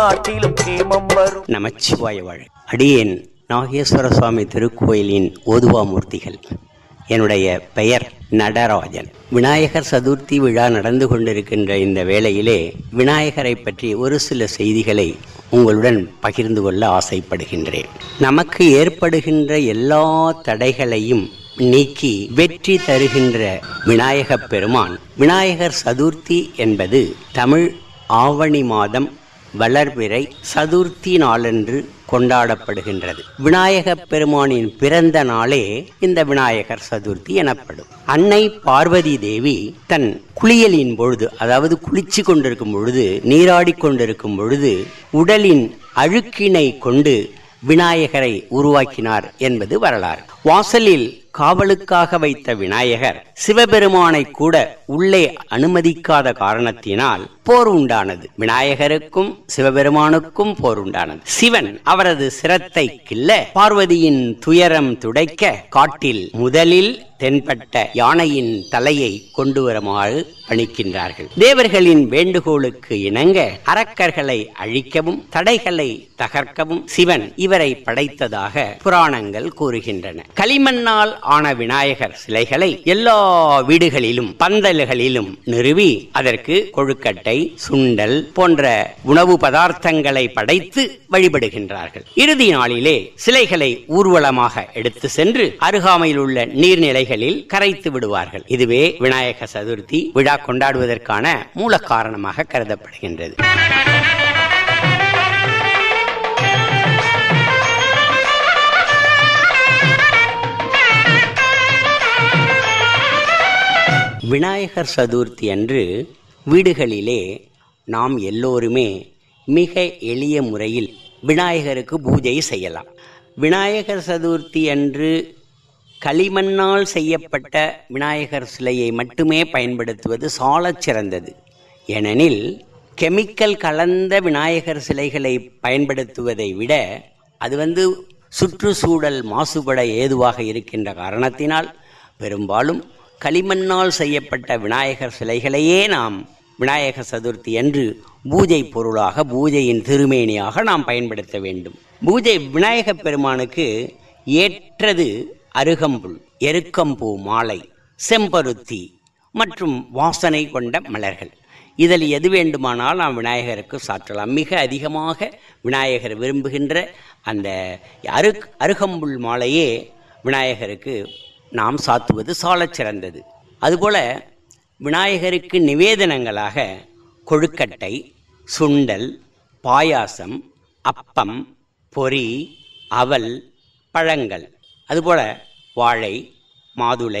நாட்டிலும் கேமம் வரும் நமச்சிவாய வாழ் அடியேன் நாகேஸ்வர சுவாமி திருக்கோயிலின் ஓதுவாமூர்த்திகள் என்னுடைய பெயர் நடராஜன் விநாயகர் சதுர்த்தி விழா நடந்து கொண்டிருக்கின்ற இந்த வேளையிலே விநாயகரை பற்றி ஒரு சில செய்திகளை உங்களுடன் பகிர்ந்து கொள்ள ஆசைப்படுகின்றேன் நமக்கு ஏற்படுகின்ற எல்லா தடைகளையும் நீக்கி வெற்றி தருகின்ற விநாயகப் பெருமான் விநாயகர் சதுர்த்தி என்பது தமிழ் ஆவணி மாதம் வளர்பிறை சதுர்த்தி நாளன்று கொண்டாடப்படுகின்றது விநாயகப் பெருமானின் பிறந்த நாளே இந்த விநாயகர் சதுர்த்தி எனப்படும் அன்னை பார்வதி தேவி தன் குளியலின் பொழுது அதாவது குளிச்சு கொண்டிருக்கும் பொழுது நீராடிக் கொண்டிருக்கும் பொழுது உடலின் அழுக்கினை கொண்டு விநாயகரை உருவாக்கினார் என்பது வரலாறு வாசலில் காவலுக்காக வைத்த விநாயகர் சிவபெருமானை கூட உள்ளே அனுமதிக்காத காரணத்தினால் போர் உண்டானது விநாயகருக்கும் சிவபெருமானுக்கும் போர் உண்டானது சிவன் அவரது சிரத்தை கில்ல பார்வதியின் துயரம் துடைக்க காட்டில் முதலில் தென்பட்ட யானையின் தலையை கொண்டு வருமாறு பணிக்கின்றார்கள் தேவர்களின் வேண்டுகோளுக்கு இணங்க அரக்கர்களை அழிக்கவும் தடைகளை தகர்க்கவும் சிவன் இவரை படைத்ததாக புராணங்கள் கூறுகின்றன களிமண்ணால் ஆன விநாயகர் சிலைகளை எல்லா வீடுகளிலும் பந்தல்களிலும் நிறுவி அதற்கு கொழுக்கட்டை சுண்டல் போன்ற உணவு பதார்த்தங்களை படைத்து வழிபடுகின்றார்கள் இறுதி நாளிலே சிலைகளை ஊர்வலமாக எடுத்து சென்று அருகாமையில் உள்ள நீர்நிலைகளில் கரைத்து விடுவார்கள் இதுவே விநாயக சதுர்த்தி விழா கொண்டாடுவதற்கான மூல காரணமாக கருதப்படுகின்றது விநாயகர் சதுர்த்தி அன்று வீடுகளிலே நாம் எல்லோருமே மிக எளிய முறையில் விநாயகருக்கு பூஜை செய்யலாம் விநாயகர் சதுர்த்தி அன்று களிமண்ணால் செய்யப்பட்ட விநாயகர் சிலையை மட்டுமே பயன்படுத்துவது சாலச் சிறந்தது ஏனெனில் கெமிக்கல் கலந்த விநாயகர் சிலைகளை பயன்படுத்துவதை விட அது வந்து சுற்றுச்சூழல் மாசுபட ஏதுவாக இருக்கின்ற காரணத்தினால் பெரும்பாலும் களிமண்ணால் செய்யப்பட்ட விநாயகர் சிலைகளையே நாம் விநாயகர் சதுர்த்தி அன்று பூஜை பொருளாக பூஜையின் திருமேனியாக நாம் பயன்படுத்த வேண்டும் பூஜை விநாயகப் பெருமானுக்கு ஏற்றது அருகம்புல் எருக்கம்பூ மாலை செம்பருத்தி மற்றும் வாசனை கொண்ட மலர்கள் இதில் எது வேண்டுமானால் நாம் விநாயகருக்கு சாற்றலாம் மிக அதிகமாக விநாயகர் விரும்புகின்ற அந்த அரு அருகம்புல் மாலையே விநாயகருக்கு நாம் சாத்துவது சாலச் சிறந்தது அதுபோல விநாயகருக்கு நிவேதனங்களாக கொழுக்கட்டை சுண்டல் பாயாசம் அப்பம் பொரி அவல் பழங்கள் அதுபோல வாழை மாதுளை